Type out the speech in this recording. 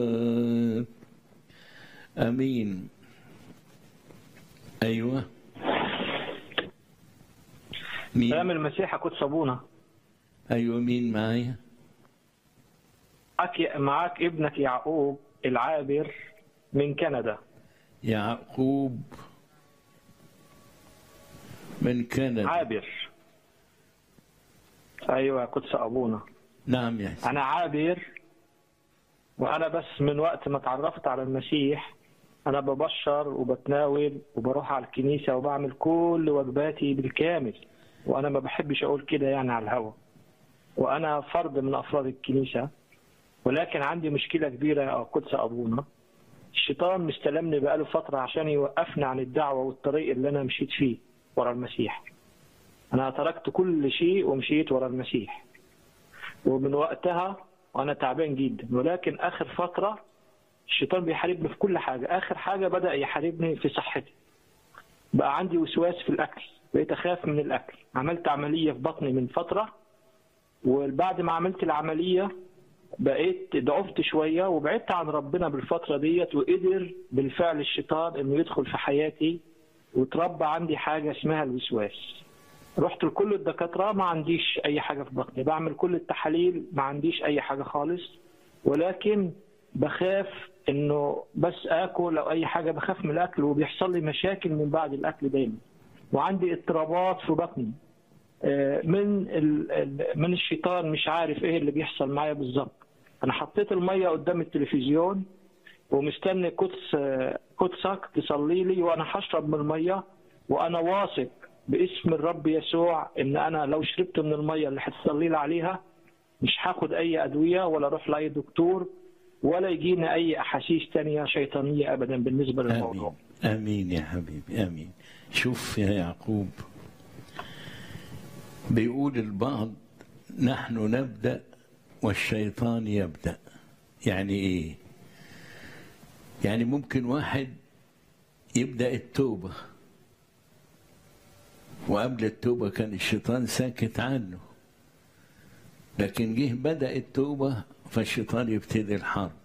امين ايوه مين سلام المسيح كنت صابونة ايوه مين معايا معاك معاك ابنك يعقوب العابر من كندا يعقوب من كندا عابر ايوه قدس ابونا نعم يا سيدي. انا عابر وانا بس من وقت ما اتعرفت على المسيح انا ببشر وبتناول وبروح على الكنيسه وبعمل كل واجباتي بالكامل وانا ما بحبش اقول كده يعني على الهوا وانا فرد من افراد الكنيسه ولكن عندي مشكله كبيره يا قدس ابونا الشيطان مستلمني بقاله فتره عشان يوقفني عن الدعوه والطريق اللي انا مشيت فيه ورا المسيح انا تركت كل شيء ومشيت ورا المسيح ومن وقتها وانا تعبان جدا ولكن اخر فتره الشيطان بيحاربني في كل حاجه اخر حاجه بدا يحاربني في صحتي بقى عندي وسواس في الاكل بقيت اخاف من الاكل عملت عمليه في بطني من فتره وبعد ما عملت العمليه بقيت ضعفت شويه وبعدت عن ربنا بالفتره ديت وقدر بالفعل الشيطان انه يدخل في حياتي وتربى عندي حاجه اسمها الوسواس رحت لكل الدكاتره ما عنديش اي حاجه في بطني بعمل كل التحاليل ما عنديش اي حاجه خالص ولكن بخاف انه بس اكل او اي حاجه بخاف من الاكل وبيحصل لي مشاكل من بعد الاكل دايما وعندي اضطرابات في بطني آه، من ال- ال- من الشيطان مش عارف ايه اللي بيحصل معايا بالظبط انا حطيت الميه قدام التلفزيون ومستني قدس قدسك تصلي لي وانا هشرب من الميه وانا واثق باسم الرب يسوع ان انا لو شربت من الميه اللي هتصلي لي عليها مش هاخد اي ادويه ولا اروح لاي دكتور ولا يجينا اي احاسيس تانية شيطانيه ابدا بالنسبه للموضوع امين امين يا حبيبي امين شوف يا يعقوب بيقول البعض نحن نبدا والشيطان يبدا يعني ايه يعني ممكن واحد يبدا التوبه وقبل التوبه كان الشيطان ساكت عنه لكن جه بدا التوبه فالشيطان يبتدي الحرب